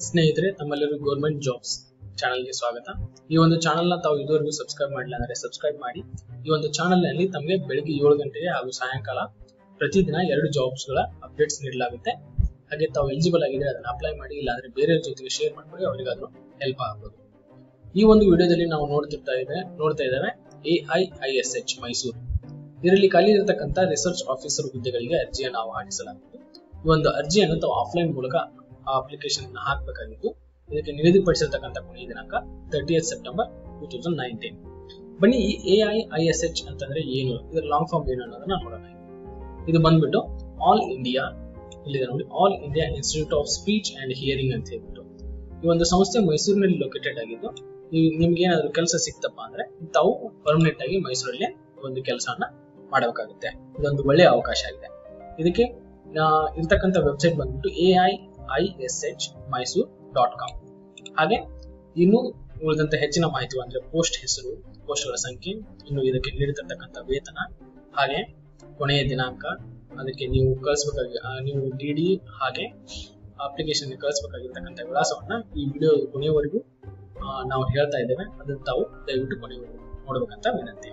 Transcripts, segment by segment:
ಸ್ನೇಹಿತರೆ ತಮ್ಮೆಲ್ಲರಿಗೂ government jobs ಚಾನಲ್ಗೆ ಸ್ವಾಗತ ಈ ಒಂದು ಚಾನಲ್ ನ ತಾವು ಇದುವರೆಗೂ ಸಬ್ಸ್ಕ್ರೈಬ್ ಮಾಡಿಲ್ಲ ಅಂದ್ರೆ ಸಬ್ಸ್ಕ್ರೈಬ್ ಮಾಡಿ ಈ ಒಂದು ಚಾನಲ್ ನಲ್ಲಿ ತಮಗೆ ಬೆಳಿಗ್ಗೆ ಏಳು ಗಂಟೆಗೆ ಹಾಗೂ ಸಾಯಂಕಾಲ ಪ್ರತಿದಿನ ಎರಡು ಜಾಬ್ಸ್ ಗಳ ಅಪ್ಡೇಟ್ಸ್ ನೀಡಲಾಗುತ್ತೆ ಹಾಗೆ ತಾವು ಎಲಿಜಿಬಲ್ ಆಗಿದ್ರೆ ಅದನ್ನ ಅಪ್ಲೈ ಮಾಡಿ ಇಲ್ಲಾಂದ್ರೆ ಬೇರೆಯವ್ರ ಜೊತೆಗೆ ಶೇರ್ ಮಾಡ್ಕೊಂಡು ಅವರಿಗಾದ್ರೂ ಹೆಲ್ಪ್ ಆಗ್ಬೋದು ಈ ಒಂದು ವಿಡಿಯೋದಲ್ಲಿ ನಾವು ನೋಡ್ತಿರ್ತಾ ಇದೆ ನೋಡ್ತಾ ಇದ್ದೇವೆ A I I S H Mysuru ಇದರಲ್ಲಿ ಖಾಲಿ ಇರತಕ್ಕಂತ ರಿಸರ್ಚ್ ಆಫೀಸರ್ ಹುದ್ದೆಗಳಿಗೆ ಅರ್ಜಿಯನ್ನು ಆಹ್ವಾನಿಸಲಾಗಿತ್ತು ಈ ಒಂದು ಅರ್ಜಿಯನ್ನು ತಾವು ಆಫ್ಲೈನ್ ಮೂಲಕ ಆ ಅಪ್ಲಿಕೇಶನ್ ಹಾಕಬೇಕಾಗಿತ್ತು ಇದಕ್ಕೆ ನಿಗದಿಪಡಿಸಿರ್ತಕ್ಕಂಥ ಕೊನೆಯ ದಿನಾಂಕ thirty September two thousand nineteen ಬನ್ನಿ ಈ A I I S H ಅಂತಂದ್ರೆ ಏನು ಇದರ ಲಾಂಗ್ ಫಾರ್ಮ್ ಏನು ಅನ್ನೋದನ್ನ ನೋಡೋಣ ಇದು ಬಂದ್ಬಿಟ್ಟು ಆಲ್ ಇಂಡಿಯಾ ಇಲ್ಲಿದೆ ನೋಡಿ all India institute of speech and hearing ಅಂತ ಹೇಳ್ಬಿಟ್ಟು ಈ ಒಂದು ಸಂಸ್ಥೆ ಮೈಸೂರಿನಲ್ಲಿ ಲೊಕೇಟೆಡ್ ಆಗಿದ್ದು ನಿಮ್ಗೆ ಏನಾದ್ರು ಕೆಲಸ ಸಿಕ್ತಪ್ಪ ಅಂದ್ರೆ ತಾವು ಪರ್ಮನೆಂಟ್ ಆಗಿ ಮೈಸೂರಲ್ಲಿ ಒಂದು ಕೆಲಸವನ್ನ ಮಾಡಬೇಕಾಗುತ್ತೆ ಇದೊಂದು ಒಳ್ಳೆಯ ಅವಕಾಶ ಆಗಿದೆ ಇದಕ್ಕೆ ಇರ್ತಕ್ಕಂಥ ವೆಬ್ಸೈಟ್ ಬಂದ್ಬಿಟ್ಟು A I I S H Mysuru dot com ಹಾಗೆ ಇನ್ನು ಉಳಿದಂತ ಹೆಚ್ಚಿನ ಮಾಹಿತಿ ಅಂದ್ರೆ ಪೋಸ್ಟ್ ಹೆಸರು ಪೋಸ್ಟ್ಗಳ ಸಂಖ್ಯೆ ಇನ್ನು ಇದಕ್ಕೆ ನೀಡಿರ್ತಕ್ಕಂಥ ವೇತನ ಹಾಗೆ ಕೊನೆಯ ದಿನಾಂಕ ಅದಕ್ಕೆ ನೀವು ಕಳಿಸ್ಬೇಕಾಗಿ ನೀವು ಡಿ ಡಿ ಹಾಗೆ ಅಪ್ಲಿಕೇಶನ್ ಕಳಿಸ್ಬೇಕಾಗಿರ್ತಕ್ಕಂಥ ವಿಳಾಸವನ್ನ ಈ ವಿಡಿಯೋ ಕೊನೆಯವರೆಗೂ ನಾವು ಹೇಳ್ತಾ ಇದ್ದೇವೆ ಅದನ್ನು ತಾವು ದಯವಿಟ್ಟು ಕೊನೆಯವರೆಗೂ ನೋಡ್ಬೇಕಂತ ವಿನಂತಿ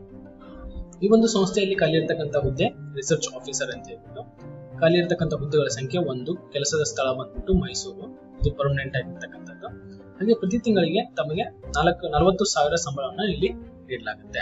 ಈ ಒಂದು ಸಂಸ್ಥೆಯಲ್ಲಿ ಖಾಲಿ ಇರ್ತಕ್ಕಂಥ ಹುದ್ದೆ ರಿಸರ್ಚ್ ಆಫೀಸರ್ ಅಂತ ಹೇಳ್ಬಿಟ್ಟು ಖಾಲಿ ಇರ್ತಕ್ಕಂಥ ಹುದ್ದೆಗಳ ಸಂಖ್ಯೆ ಒಂದು ಕೆಲಸದ ಸ್ಥಳ ಬಂದ್ಬಿಟ್ಟು ಮೈಸೂರು ಇದು ಪರ್ಮನೆಂಟ್ ಆಗಿರ್ತಕ್ಕಂಥದ್ದು ಹಾಗೆ ಪ್ರತಿ ತಿಂಗಳಿಗೆ ತಮಗೆ ನಾಲ್ಕು ನಲವತ್ತು ಸಾವಿರ ಸಂಬಳವನ್ನ ಇಲ್ಲಿ ನೀಡಲಾಗುತ್ತೆ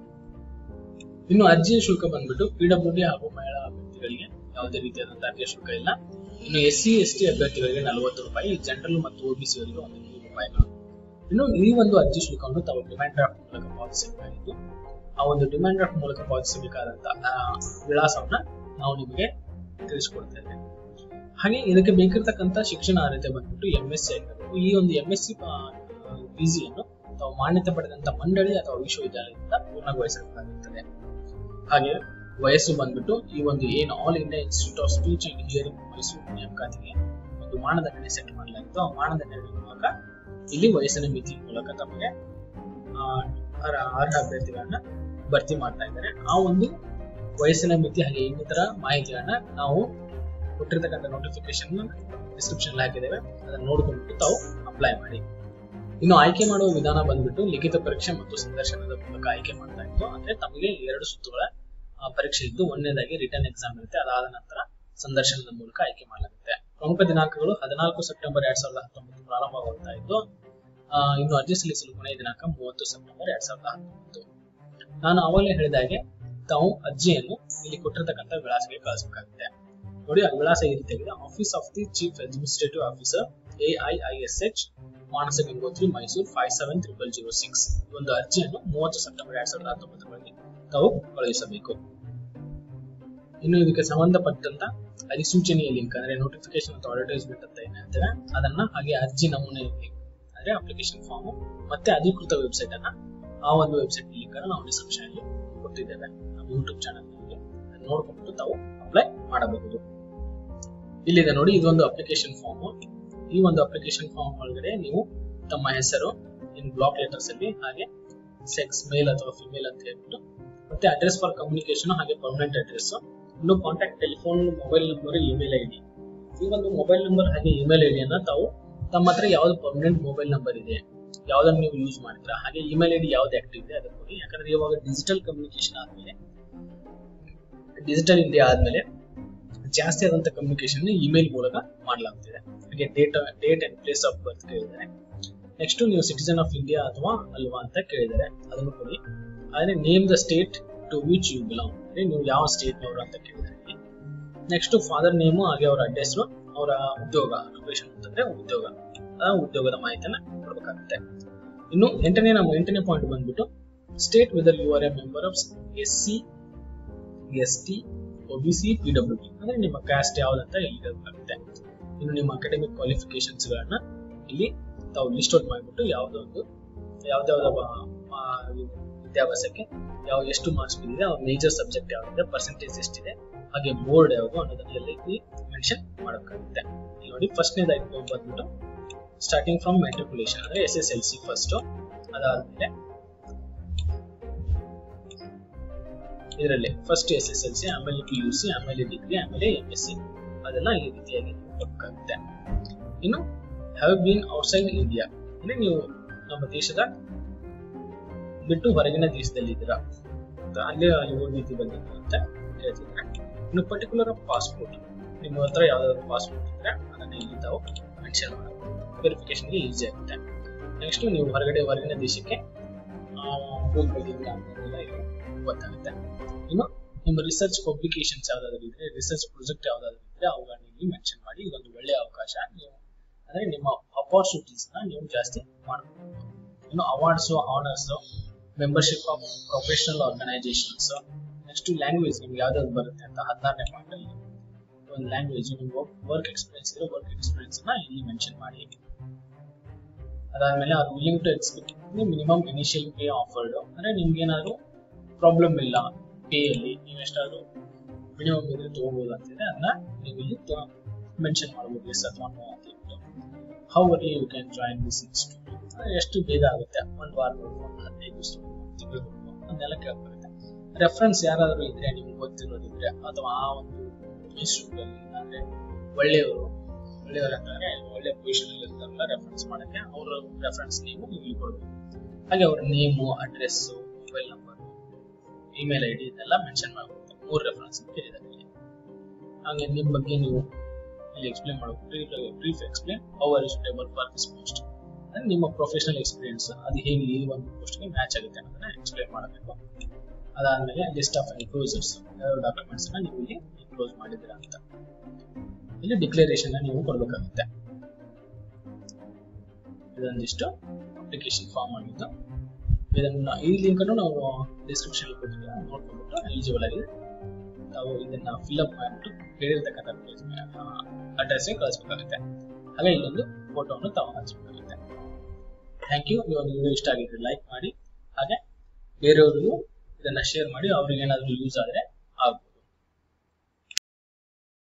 ಇನ್ನು ಅರ್ಜಿಯ ಶುಲ್ಕ ಬಂದ್ಬಿಟ್ಟು ಪಿಡಬ್ಲ್ಯೂ ಡಿ ಹಾಗೂ ಮಹಿಳಾ ಅಭ್ಯರ್ಥಿಗಳಿಗೆ ಯಾವುದೇ ರೀತಿಯಾದಂತಹ ಅರ್ಜಿಯ ಶುಲ್ಕ ಇಲ್ಲ ಇನ್ನು ಎಸ್ ಸಿ ಎಸ್ ಟಿ ಅಭ್ಯರ್ಥಿಗಳಿಗೆ ನಲವತ್ತು ರೂಪಾಯಿ ಜನರಲ್ ಮತ್ತು ಒಬಿಸಿ ಅವರಿಗೆ ಒಂದು ನೂರು ರೂಪಾಯಿಗಳು ಇನ್ನು ಈ ಒಂದು ಅರ್ಜಿ ಶುಲ್ಕವನ್ನು ತಾವು ಡಿಮ್ಯಾಂಡ್ ಡ್ರಾಫ್ಟ್ ಮೂಲಕ ಪಾವತಿಸಬೇಕಾಗಿತ್ತು ಆ ಒಂದು ಡಿಮ್ಯಾಂಡ್ ಡ್ರಾಫ್ಟ್ ಮೂಲಕ ಪಾವತಿಸಬೇಕಾದಂತಹ ವಿಳಾಸವನ್ನ ನಾವು ನಿಮಗೆ ತಿಳಿಸ್ಕೊಡ್ತೇವೆ ಹಾಗೆ ಇದಕ್ಕೆ ಬೇಕಿರ್ತಕ್ಕಂಥ ಶಿಕ್ಷಣ ಅರ್ಹತೆ ಬಂದ್ಬಿಟ್ಟು ಎಂ ಎಸ್ ಸಿ ಆಗಿರಬೇಕು ಈ ಒಂದು ಎಂ ಎಸ್ ಸಿ ಪಿಜಿಯನ್ನು ತಾವು ಮಾನ್ಯತೆ ಪಡೆದಂತ ಮಂಡಳಿ ಅಥವಾ ವಿಶ್ವವಿದ್ಯಾಲಯದಿಂದ ಪೂರ್ಣಗೊಳಿಸಬೇಕಾಗುತ್ತದೆ ಹಾಗೆ ವಯಸ್ಸು ಬಂದ್ಬಿಟ್ಟು ಈ ಒಂದು ಏನು all India institute of speech and hearing Mysuru ನೇಮಕಾತಿಗೆ ಒಂದು ಮಾನದಂಡನೆ ಸೆಟ್ ಮಾಡಲಾಗಿತ್ತು ಆ ಮಾನದಂಡನೆ ಮೂಲಕ ಇಲ್ಲಿ ವಯಸ್ಸಿನ ಮಿತಿ ಮೂಲಕ ತಮಗೆ ಅರ್ಹ ಅಭ್ಯರ್ಥಿಗಳನ್ನ ಭರ್ತಿ ಮಾಡ್ತಾ ಇದ್ದಾರೆ ಆ ಒಂದು ವಯಸ್ಸಿನ ಮಿತಿ ಹಾಗೆ ಇನ್ನಿತರ ಮಾಹಿತಿಗಳನ್ನ ನಾವು ಕೊಟ್ಟಿರ್ತಕ್ಕಂಥ ನೋಟಿಫಿಕೇಶನ್ ಡಿಸ್ಕ್ರಿಪ್ಷನ್ ಹಾಕಿದ್ದೇವೆ ಅದನ್ನ ನೋಡ್ಕೊಂಡ್ಬಿಟ್ಟು ತಾವು ಅಪ್ಲೈ ಮಾಡಿ ಇನ್ನು ಆಯ್ಕೆ ಮಾಡುವ ವಿಧಾನ ಬಂದ್ಬಿಟ್ಟು ಲಿಖಿತ ಪರೀಕ್ಷೆ ಮತ್ತು ಸಂದರ್ಶನದ ಮೂಲಕ ಆಯ್ಕೆ ಮಾಡ್ತಾ ಇತ್ತು ಅಂದ್ರೆ ತಮಗೆ ಎರಡು ಸುತ್ತುಗಳ ಪರೀಕ್ಷೆ ಇದ್ದು ಒಂದನೇದಾಗಿ ರಿಟರ್ನ್ ಎಕ್ಸಾಮ್ ಇರುತ್ತೆ ಅದಾದ ನಂತರ ಸಂದರ್ಶನದ ಮೂಲಕ ಆಯ್ಕೆ ಮಾಡಲಾಗುತ್ತೆ ಪ್ರಮುಖ ದಿನಾಂಕಗಳು ಹದಿನಾಲ್ಕು ಸೆಪ್ಟೆಂಬರ್ ಎರಡ್ ಸಾವಿರದ ಹತ್ತೊಂಬತ್ತು ಪ್ರಾರಂಭವಾಗ್ತಾ ಇದ್ದು ಇನ್ನು ಅರ್ಜಿ ಸಲ್ಲಿಸಲು ಕೊನೆಯ ದಿನಾಂಕ ಮೂವತ್ತು ಸೆಪ್ಟೆಂಬರ್ ಎರಡ್ ಸಾವಿರದ ಹತ್ತೊಂಬತ್ತು ನಾನು ಅವಾಗಲೇ ಹೇಳಿದ ಹಾಗೆ ತಾವು ಅರ್ಜಿಯನ್ನು ಇಲ್ಲಿ ಕೊಟ್ಟಿರ್ತಕ್ಕಂಥ ವಿಳಾಸಕ್ಕೆ ಕಳಿಸಬೇಕಾಗುತ್ತೆ ನೋಡಿ ಆ ವಿಳಾಸ ಈ ರೀತಿಯಾಗಿದೆ office of the chief administrative officer A I I S H Manasa Gangotri Mysuru five seven triple zero six ಒಂದು ಅರ್ಜಿಯನ್ನು ಮೂವತ್ತು ಸೆಪ್ಟೆಂಬರ್ ಎರಡ್ ಸಾವಿರದ ಹತ್ತೊಂಬತ್ತರೊಳಗೆ ತಾವು ಕಳುಹಿಸಬೇಕು ಇನ್ನು ಇದಕ್ಕೆ ಸಂಬಂಧಪಟ್ಟಂತ ಅಧಿಸೂಚನೆಯ ಲಿಂಕ್ ಅಂದ್ರೆ ನೋಟಿಫಿಕೇಶನ್ ಅಥವಾ ಅಡ್ವರ್ಟೈಸ್ಮೆಂಟ್ ಅಂತ ಏನ್ ಹೇಳ್ತಾರೆ ಅದನ್ನ ಹಾಗೆ ಅರ್ಜಿ ನಮೂನೆ ಲಿಂಕ್ ಅಂದ್ರೆ ಅಪ್ಲಿಕೇಶನ್ ಫಾರ್ಮ್ ಮತ್ತೆ ಅಧಿಕೃತ ವೆಬ್ಸೈಟ್ ಅನ್ನ ಆ ಒಂದು ವೆಬ್ಸೈಟ್ ಲಿಂಕ್ ಅನ್ನು ನಾವು ಡಿಸ್ಕ್ರಿಪ್ಷನ್ ಅಲ್ಲಿ ಕೊಟ್ಟಿದ್ದೇವೆ ನಮ್ಮ ಯೂಟ್ಯೂಬ್ ಚಾನಲ್ ನಲ್ಲಿ ನೋಡ್ಕೊಂಡು ತಾವು ಅಪ್ಲೈ ಮಾಡಬಹುದು ಇಲ್ಲಿದೆ ನೋಡಿ ಇದೊಂದು ಅಪ್ಲಿಕೇಶನ್ ಫಾರ್ಮ್ ಈ ಒಂದು ಅಪ್ಲಿಕೇಶನ್ ಫಾರ್ಮ್ ಒಳಗಡೆ ನೀವು ತಮ್ಮ ಹೆಸರು ಇನ್ ಬ್ಲಾಕ್ ಲೆಟರ್ಸ್ ಅಲ್ಲಿ ಹಾಗೆ ಸೆಕ್ಸ್ ಮೇಲ್ ಅಥವಾ ಫಿಮೇಲ್ ಅಂತ ಹೇಳ್ಬಿಟ್ಟು ಮತ್ತೆ ಅಡ್ರೆಸ್ ಫಾರ್ ಕಮ್ಯುನಿಕೇಶನ್ ಹಾಗೆ ಪರ್ಮನೆಂಟ್ ಅಡ್ರೆಸ್ ಇನ್ನು contact telephone mobile number email I D ಈ ಒಂದು ಮೊಬೈಲ್ ನಂಬರ್ ಹಾಗೆ ಇಮೇಲ್ ಐ ಡಿಯನ್ನ ತಾವು ತಮ್ಮ ಹತ್ರ ಯಾವ್ದು ಪರ್ಮನೆಂಟ್ ಮೊಬೈಲ್ ನಂಬರ್ ಇದೆ ಯಾವ್ದನ್ನ ನೀವು ಯೂಸ್ ಮಾಡ್ತೀರಾ ಹಾಗೆ ಇಮೇಲ್ ಐ ಡಿ ಯಾವ್ದು ಆಕ್ಟಿವ್ ಇದೆ ಅದಕ್ಕೆ ಕೊಡಿ ಯಾಕಂದ್ರೆ ಇವಾಗ ಡಿಜಿಟಲ್ ಕಮ್ಯುನಿಕೇಶನ್ ಆದ್ಮೇಲೆ ಡಿಜಿಟಲ್ ಇಂಡಿಯಾ ಆದ್ಮೇಲೆ ಜಾಸ್ತಿ ಆದಂತ ಕಮ್ಯುನಿಕೇಶನ್ ಇಮೇಲ್ ಮೂಲಕ ಮಾಡಲಾಗ್ತಿದೆ ಹಾಗೆ date date and place of birth ಕೇಳಿದ್ದಾರೆ ನೆಕ್ಸ್ಟ್ ನೀವು ಸಿಟಿಸನ್ ಆಫ್ ಇಂಡಿಯಾ ಅಥವಾ ಅಲ್ವಾ ಅಂತ ಕೇಳಿದ್ದಾರೆ ಅದನ್ನು ಕೊಡಿ ಆದ್ರೆ name the state to which you belong ಅಂದ್ರೆ ನೀವು ಯಾವ ಸ್ಟೇಟ್ ನವರು ಅಂತ ಕೇಳಿದ್ದಾರೆ ನೆಕ್ಸ್ಟ್ ಫಾದರ್ ನೇಮು ಹಾಗೆ ಅವರ ಅಡ್ರೆಸ್ ಅವರ ಉದ್ಯೋಗ ಲೊಕೇಶನ್ ಅಂತಂದ್ರೆ ಉದ್ಯೋಗ ಆ ಉದ್ಯೋಗದ ಮಾಹಿತಿಯನ್ನ ಕೊಡಬೇಕಾಗುತ್ತೆ ಇನ್ನು ಎಂಟನೇ ನಮ್ಮ ಎಂಟನೇ ಪಾಯಿಂಟ್ ಬಂದ್ಬಿಟ್ಟು state whether you are a member of S C S T OBC P W D ಅಂದ್ರೆ ನಿಮ್ಮ ಕ್ಯಾಸ್ಟ್ ಯಾವ್ದಂತ ಇಲ್ಲಿ ಹೇಳ್ಬೇಕಾಗುತ್ತೆ ಇನ್ನು ನಿಮ್ಮ ಅಕಾಡೆಮಿಕ್ ಕ್ವಾಲಿಫಿಕೇಶನ್ಸ್ ಗಳನ್ನ ಇಲ್ಲಿ ತಾವು ಲಿಸ್ಟ್ ಔಟ್ ಮಾಡಿಬಿಟ್ಟು ಯಾವ್ದೋ ಒಂದು ಯಾವ್ದಾವ್ದ ವಿದ್ಯಾಭ್ಯಾಸಕ್ಕೆ ಯಾವ ಎಷ್ಟು ಮಾರ್ಕ್ಸ್ ಬಿದ್ದಿದೆ ಅವ್ರ ಮೇಜರ್ ಸಬ್ಜೆಕ್ಟ್ ಯಾವ್ದಿದೆ ಪರ್ಸೆಂಟೇಜ್ ಎಷ್ಟಿದೆ ಹಾಗೆ ಬೋರ್ಡ್ ಯಾವುದು ಅನ್ನೋದನ್ನ ಎಲ್ಲ ಇಲ್ಲಿ ಮೆನ್ಷನ್ ಮಾಡಬೇಕಾಗುತ್ತೆ ನೋಡಿ ಫಸ್ಟ್ನೇದಾಗಿ ಬಂದ್ಬಿಟ್ಟು ಸ್ಟಾರ್ಟಿಂಗ್ ಫ್ರಮ್ ಮೆಟ್ರಿಕುಲೇಷನ್ ಅಂದ್ರೆ S S L C first ಅದಾದ್ಮೇಲೆ ಇದರಲ್ಲಿ first S S L C ಆಮೇಲೆ ಪಿ ಯು ಸಿ ಆಮೇಲೆ ಡಿಗ್ರಿ ಆಮೇಲೆ ಎಂ ಎಸ್ ಸಿ ಅದೆಲ್ಲ ಈ ರೀತಿಯಾಗಿ ಕೊಡಬೇಕಾಗುತ್ತೆ ಇನ್ನು ಹ್ಯಾವ್ ಬೀನ್ ಔಟ್ಸೈಡ್ ಇಂಡಿಯಾ ಅಂದ್ರೆ ನೀವು ನಮ್ಮ ದೇಶದ ಬಿಟ್ಟು ಹೊರಗಿನ ದೇಶದಲ್ಲಿ ಇದ್ದೀರಾ ಅಲ್ಲೇ ಅಲ್ಲಿ ಹೋಗಿದ್ದು ಬಂದಿದ್ದೀರಾ ಅಂತ ಹೇಳ್ತಿದ್ರೆ ಇನ್ನು ಪರ್ಟಿಕ್ಯುಲರ್ ಪಾಸ್ಪೋರ್ಟ್ ನಿಮ್ಮ ಹತ್ರ ಯಾವ್ದಾದ್ರು ಪಾಸ್ಪೋರ್ಟ್ ಇದ್ರೆ ಅದನ್ನ ಇಲ್ಲಿ ತಾವು ಮೆನ್ಷನ್ ಮಾಡಬಹುದು ವೆರಿಫಿಕೇಶನ್ಗೆ ಈಸಿ ಆಗುತ್ತೆ ನೆಕ್ಸ್ಟ್ ನೀವು ಹೊರಗಡೆ ಹೊರಗಿನ ದೇಶಕ್ಕೆ ಹೋಗಿ ಬಂದಿದ್ದೀರಾ ಅಂತೆಲ್ಲ ಇಲ್ಲಿ ಗೊತ್ತಾಗುತ್ತೆ ಇನ್ನು ನಿಮ್ಮ ರಿಸರ್ಚ್ ಪಬ್ಲಿಕೇಶನ್ಸ್ ಯಾವ್ದಾದ್ರು ಇದ್ರೆ ರಿಸರ್ಚ್ ಪ್ರಾಜೆಕ್ಟ್ ಯಾವ್ದಾದ್ರು ಇದ್ರೆ ಅವುಗಳನ್ನ ಇಲ್ಲಿ ಮೆನ್ಷನ್ ಮಾಡಿ ಇದೊಂದು ಒಳ್ಳೆ ಅವಕಾಶ ನೀವು ಅಂದ್ರೆ ನಿಮ್ಮ ಅಪಾರ್ಚುನಿಟೀಸ್ ನ ನೀವು ಜಾಸ್ತಿ ಮಾಡಬಹುದು ಇನ್ನು awards honours membership of professional organisations next language ನಿಮ್ಗೆ ಯಾವ್ದಾದ್ರು ಬರುತ್ತೆ ಅಂತ ಹದಿನಾರನೇ ಪಾಯಿಂಟ್ ಅಲ್ಲಿ ಒಂದು ಲ್ಯಾಂಗ್ವೇಜ್ ನಿಮ್ಗೆ ವರ್ಕ್ ಎಕ್ಸ್ಪೀರಿಯನ್ಸ್ ಇದ್ರೆ ವರ್ಕ್ ಎಕ್ಸ್ಪೀರಿಯನ್ಸ್ ನ ಇಲ್ಲಿ ಮೆನ್ಷನ್ ಮಾಡಿ ಅದಾದ್ಮೇಲೆ ಅದು willing to expect minimum initial pay offered ಅಂದ್ರೆ ನಿಮ್ಗೆ ಏನಾದ್ರು ಪ್ರಾಬ್ಲಮ್ ಇಲ್ಲ ಪೇ ಅಲ್ಲಿ ನೀವು ಎಷ್ಟಾದ್ರು ಮಿನಿಮಮ್ ಇದ್ರೆ ತಗೋಬಹುದು ಅಂತಿದ್ರೆ ಅದನ್ನ ನೀವು ಇಲ್ಲಿ ಮೆನ್ಷನ್ ಮಾಡಬಹುದು ಎಸ್ ಅಥವಾ ನೋ ಅಂತ ಹೇಳ್ಬಿಟ್ಟು how early you can join this institute ಎಷ್ಟು ಬೇಗ ಆಗುತ್ತೆ ಒಂದು ವಾರ ಒಂದು ಹದಿನೈದು ದಿವಸ ತಿಂಗಳು ಅದನ್ನೆಲ್ಲ ಕೇಳ್ಬರುತ್ತೆ ರೆಫರೆನ್ಸ್ ಯಾರಾದ್ರೂ ಇದ್ರೆ ನಿಮ್ಗೆ ಗೊತ್ತಿರೋದಿದ್ರೆ ಅಥವಾ ಆ ಒಂದು ಇನ್ಸ್ಟಿಟ್ಯೂಟ್ ಅಲ್ಲಿ ಅಂದ್ರೆ ಒಳ್ಳೆಯವರು ಒಳ್ಳೆಯವರು ಅಂತಂದ್ರೆ ಒಳ್ಳೆ ಪೊಸಿಷನ್ ಅಲ್ಲಿ ಇರ್ತಾರಲ್ಲ ರೆಫರೆನ್ಸ್ ಮಾಡಕ್ಕೆ ಅವರ ರೆಫರೆನ್ಸ್ ನೀವು ಇಲ್ಲಿ ಕೊಡಬೇಕು ಹಾಗೆ ಅವ್ರ name address mobile number email I D ಇದೆಲ್ಲ ಮೆನ್ಷನ್ ಮಾಡಬೇಕು ಮೂರು ರೆಫರೆನ್ಸ್ ಕೇಳಿದ್ದಾರೆ ಇಲ್ಲಿ ಹಾಗೆ ನಿಮ್ಮ ಬಗ್ಗೆ ನೀವು ಇಲ್ಲಿ ಎಕ್ಸ್ಪ್ಲೇನ್ ಮಾಡಬೇಕು brief explain how are suitable for this post ಅಂದ್ರೆ ನಿಮ್ಮ ಪ್ರೊಫೆಷನಲ್ ಎಕ್ಸ್ಪೀರಿಯನ್ಸ್ ಅದು ಹೇಗೆ ಈ ಒಂದು ಪೋಸ್ಟ್ಗೆ ಮ್ಯಾಚ್ ಆಗುತ್ತೆ ಅನ್ನೋದನ್ನ ಎಕ್ಸ್ಪ್ಲೇನ್ ಮಾಡಬೇಕು ಅದಾದ್ಮೇಲೆ ಲಿಸ್ಟ್ ಆಫ್ ಎನ್ಕ್ಲೋಸರ್ಸ್ ಯಾವ ಡಾಕ್ಯುಮೆಂಟ್ಸ್ ನ ನೀವು ಇಲ್ಲಿ ಎನ್ಕ್ಲೋಸ್ ಮಾಡಿದ್ದೀರಾ ಅಂತ ಇಲ್ಲಿ ಡಿಕ್ಲರೇಷನ್ ನೀವು ಕೊಡಬೇಕಾಗುತ್ತೆ ಇದೊಂದಿಷ್ಟು ಅಪ್ಲಿಕೇಶನ್ ಫಾರ್ಮ್ ಆಗಿದ್ದು ಇದನ್ನ ಈ ಲಿಂಕ್ ಅನ್ನು ನಾವು ಡಿಸ್ಕ್ರಿಪ್ಷನ್ ಕೊಟ್ಟಿದ್ದೀವಿ ನೋಡ್ಕೊಂಡ್ಬಿಟ್ಟು ಎಲಿಜಿಬಲ್ ಆಗಿ ತಾವು ಇದನ್ನ ಫಿಲ್ ಅಪ್ ಮಾಡಿಬಿಟ್ಟು ಹೇಳಿರ್ತಕ್ಕಂಥ ಅಡ್ರೆಸ್ಗೆ ಕಳಿಸ್ಬೇಕಾಗುತ್ತೆ ಹಾಗೆ ಇಲ್ಲೊಂದು ಫೋಟೋವನ್ನು ತಾವು ಹಂಚ್ಬೇಕಾಗುತ್ತೆ ಥ್ಯಾಂಕ್ ಯು ಈ ಒಂದು ವಿಡಿಯೋ ಇಷ್ಟ ಆಗಿದ್ರೆ ಲೈಕ್ ಮಾಡಿ ಹಾಗೆ ಬೇರೆಯವರಿಗೂ ಇದನ್ನ ಶೇರ್ ಮಾಡಿ ಅವ್ರಿಗೆ ಏನಾದರೂ ಯೂಸ್ ಆದರೆ ಆಗ್ಬೋದು